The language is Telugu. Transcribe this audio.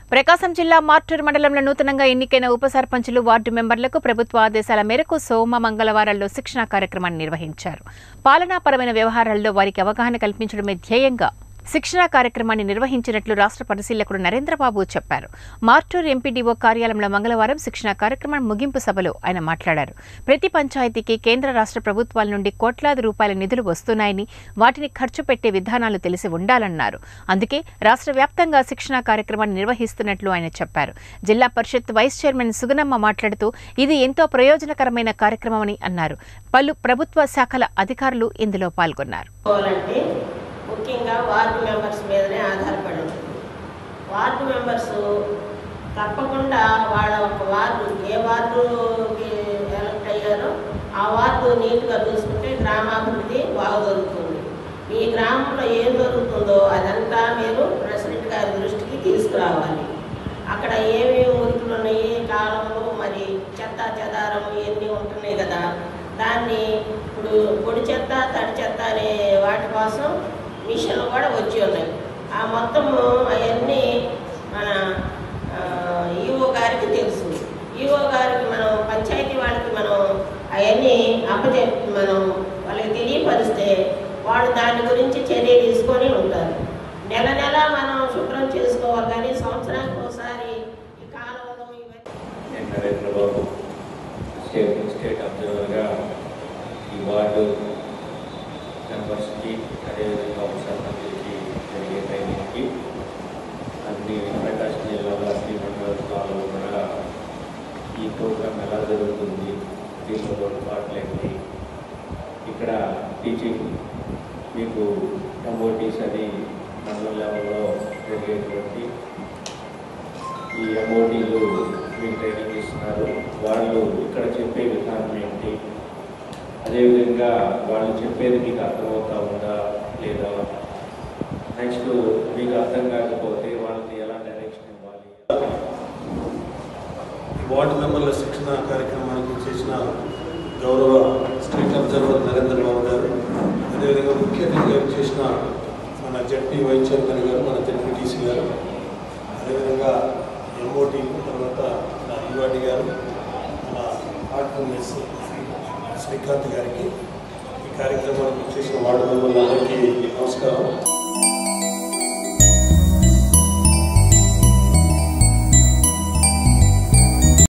ప్రకాశం జిల్లా మార్టూరు మండలంలో నూతనంగా ఎన్నికైన ఉప సర్పంచులు వార్డు మెంబర్లకు ప్రభుత్వ ఆదేశాల మేరకు సోమ మంగళవారాల్లో శిక్షణా కార్యక్రమాన్ని నిర్వహించారు పాలనాపరమైన వ్యవహారాల్లో వారికి అవగాహన కల్పించడమే ధ్యేయంగా శిక్షణా కార్యక్రమాన్ని నిర్వహించినట్లు రాష్ట్ర పరిశీలకుడు నరేంద్రబాబు చెప్పారు మార్టూరు ఎంపీడీఓ కార్యాలయంలో మంగళవారం శిక్షణా కార్యక్రమం ముగింపు సభలో ఆయన మాట్లాడారు ప్రతి పంచాయతీకి కేంద్ర రాష్ట్ర ప్రభుత్వాల నుండి కోట్లాది రూపాయల నిధులు వస్తున్నాయని వాటిని ఖర్చు పెట్టే విధానాలు తెలిసి ఉండాలన్నారు అందుకే రాష్ట్ర వ్యాప్తంగా శిక్షణా కార్యక్రమాన్ని నిర్వహిస్తున్నట్లు ఆయన చెప్పారు జిల్లా పరిషత్ వైస్ చైర్మన్ సుగనమ్మ మాట్లాడుతూ ఇది ఎంతో ప్రయోజనకరమైన కార్యక్రమమని అన్నారు పలు ప్రభుత్వ శాఖల అధికారులు ఇందులో పాల్గొన్నారు పోవాలంటే ముఖ్యంగా వార్డు మెంబర్స్ మీదనే ఆధారపడి ఉంటుంది వార్డు మెంబర్స్ తప్పకుండా వాళ్ళ ఒక వార్డు ఏ వార్డుకి ఎలక్ట్ అయ్యారో ఆ వార్డు నీట్గా చూసుకుంటే గ్రామాభివృద్ధి బాగా జరుగుతుంది మీ గ్రామంలో ఏం జరుగుతుందో అదంతా మీరు ప్రెసిడెంట్ గారి దృష్టికి తీసుకురావాలి అక్కడ ఏమేమి మురుకులు ఉన్నాయి కాలంలో మరి చెత్త చెదారం ఇవన్నీ ఉంటున్నాయి కదా దాన్ని ఇప్పుడు పొడి చెత్త తడి చెత్త అనే వాటి కోసం మిషన్లు కూడా వచ్చి ఉన్నాయి ఆ మొత్తము అవన్నీ మన ఈఓ గారికి తెలుసు ఈఓ గారికి మనం పంచాయతీ వాళ్ళకి మనం అవన్నీ అప్పచెప్ మనం వాళ్ళకి తెలియపరిస్తే వాళ్ళు దాని గురించి చర్య తీసుకొని ఉంటారు నెల నెల మనం శుభ్రం చేసుకోవాలి కానీ సంవత్సరానికి ఒకసారి ఈ కాలంలో ఇవన్నీ నేను నరేంద్ర బాబు స్టేట్ స్టేట్ అబ్జర్వర్గా ఈ వార్డు మెంబర్స్కి అదేవిధంగా ఉప సర్పంచ్కి జరిగే ట్రైనింగ్కి అన్ని ప్రకాశం జిల్లాలో అన్ని మండలాల్లో కూడా ఈ ప్రోగ్రామ్ ఎలా జరుగుతుంది దీంట్లో లోటుపాట్లు ఏంటి ఇక్కడ టీచింగ్ మీకు ఎంఓటీస్ అని మండల లెవెల్లో జరిగేటువంటి ఈ ఎంఓటీలు మీకు ట్రైనింగ్ ఇస్తున్నారు వాళ్ళు ఇక్కడ చెప్పే విధానం ఏంటి అదేవిధంగా వాళ్ళు చెప్పేది మీకు అర్థమవుతా ఉందా లేదా నెక్స్ట్ మీకు అర్థం కాకపోతే వాళ్ళకి ఎలా డైరెక్షన్ ఇవ్వాలి వార్డు మెంబర్ల శిక్షణ కార్యక్రమానికి చేసిన గౌరవ స్టేట్ అబ్జర్వర్ నరేంద్ర బాబు గారు అదేవిధంగా ముఖ్య అతిథిగా చేసిన మన జడ్పీ వైస్ చైర్మన్ గారు మన జడ్పీటీసీ గారు అదేవిధంగా ఎంఓటీ తర్వాత మన యువాటి గారు మన ఆర్ట్ఎంఎస్ శ్రీకాంత్ గారికి ఈ కార్యక్రమానికి చేసిన వార్డు మెంబర్లందరికీ నమస్కారం